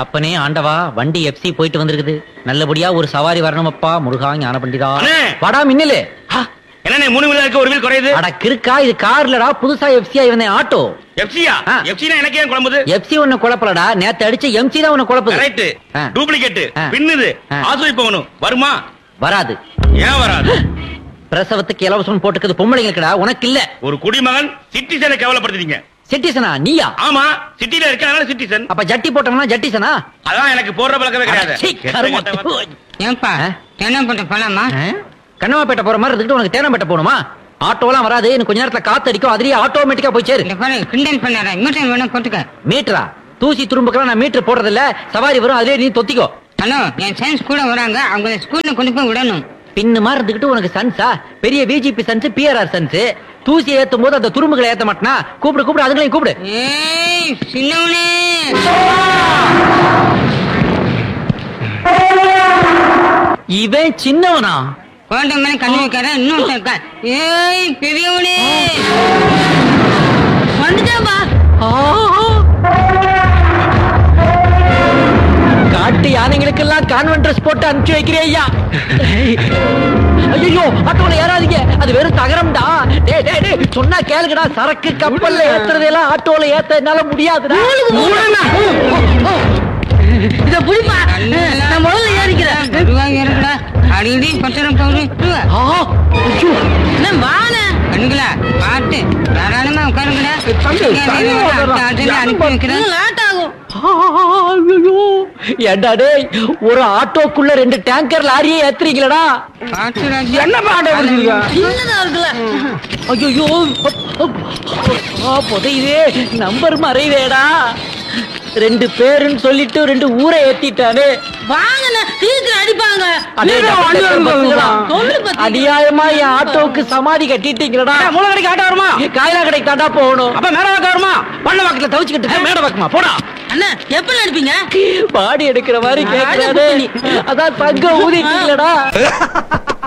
அப்பனே ஆண்டவா வண்டி எஃப்சி போயிட்டு வந்திருக்குது நல்லபடியா ஒரு சவாரி வரணுமப்பா முருகா ஞான பண்டிதா அண்ணே! வாடா மின்னலு என்ன மூணு வீலர் இருக்கு ஒரு வீல் குறையுது அட கிறுக்கா இது கார்லடா புதுசா எஃப்சியா இவன் ஆட்டோ எஃப்சியா ஆ. எஃப்சினா எனக்கு ஏன் குழம்புது எஃப்சி உன்னை குழப்பலடா நேத்து அடிச்ச எம்சி தான் உன்னை குழப்புது கரெக்ட் ஆ. டூப்ளிகேட் ஆ. பின்னுது ஆ. ஆசுவை போகணும் வருமா வராது ஏன் வராது பிரசவத்துக்கு இலவசம் போட்டுக்கிறது பொம்பளைங்களுக்குடா உனக்கு இல்ல ஒரு குடிமகன் சிட்டிசனை கேவலப்படுத்துறீங்க சிட்டிசனா நீயா ஆமா சிட்டில இருக்கனால சிட்டிசன் அப்ப ஜட்டி போட்டோம்னா ஜட்டிசனா அதான் எனக்கு போடுற பழக்கமே கிடையாது சீ, கெட்ட கருமம். கெட்ட வார்த்தை. ஏன்பா ஆ? தென்னப்பட்ட பழமா ஆ? கண்ணமாப்பேட்டை போற மாதிரி இருந்துட்டு உனக்கு தேனம்பேட்டை போகணுமா ஆட்டோலாம் வராது இன்னும் கொஞ்ச நேரத்துல காத்து அடிக்கும் அதுலயே ஆட்டோமேட்டிக்கா போய் சேரு இந்த பாரு கிண்டல் பண்ணார மீட்டர் வேணா போட்டுக்க மீட்டரா தூசி துரும்புக்கெல்லாம் நான் மீட்டர் போடுறது இல்ல சவாரி வரும் அதுலயே நீ தொத்திக்கோ ஹலோ என் சயின்ஸ் கூட வராங்க அவங்க ஸ்கூல்ல கொண்டு போய் விடணும் பின்னு மாதிரி இருந்துகிட்டு உனக்கு சன்ஸா பெரிய பிஜேபி சன்ஸ் பிஆர்ஆர் சன்ஸ் தூசி ஏத்தும் போது அந்த துரும்புகளை ஏத்த மாட்டனா கூப்பிடு கூப்பிடு அதுங்களையும் கூப்பிடு ஏய் சின்னவனே இவன் சின்னவனா குழந்தை மேல கண்ணு வைக்காத இன்னும் இருக்கா ஏய் பெரியவனே வந்துட்டாப்பா காட்டு யானைகளுக்கெல்லாம் கான்வென்ட் ட்ரெஸ் போட்டு அனுப்பிச்சு வைக்கிறேன் ஐயா ஐயோ ஆட்டோல ஏறாதீங்க அது வெறும் தகரம்டா டேய் டேய் டேய் சொன்னா கேளுங்கடா சரக்கு கப்பல்ல ஏத்துறதெல்லாம் ஆட்டோல ஏத்த என்னால முடியாதுடா இத புடிப்பா நான் முதல்ல ஏறிக்கிறேன் மெதுவா ஏறுடா அடிக்கடி பத்திரம் போகுது ஆ, ஐயோ, என்ன வான கண்ணுங்களா பாட்டு தாராளமா உட்காருங்களா தம்பி, தள்ளி ஓடுறா. அனுப்பி வைக்கிறேன் லேட் ஆகும் ஆ, ஐயோ. ஏண்டா டேய் ஒரு ஆட்டோக்குள்ள ரெண்டு டேங்கர் லாரியே ஏத்துறீங்களடா பாட்டு ராஜா. என்ன பாட்டு வச்சிருக்க? சின்னதா இருக்குல்ல ஐயோ புதையுதே நம்பர் மறைவேடா ரெண்டு பேருன்னு சொல்லிட்டு ரெண்டு ஊரை ஏத்திட்டானே வாங்கண்ண சீக்கிரம் அடிப்பாங்க அடே, சொல்லு பத்தி. அநியாயமா என் ஆட்டோவுக்கு சமாதி கட்டிட்டீங்களடா மூல கடைக்கு ஆட்டோ வருமா காயலா கடைக்கு தாண்டா போகணும் அப்ப மேட வாக்க வருமா பண்ண வாக்கத்துல தவிச்சுக்கிட்டு மேட வாக்குமா போடா அண்ணா எப்ப அடிப்பீங்க பாடி எடுக்கிற மாதிரி கேக்குறாரு அதான் தங்க ஊதிட்டீங்களடா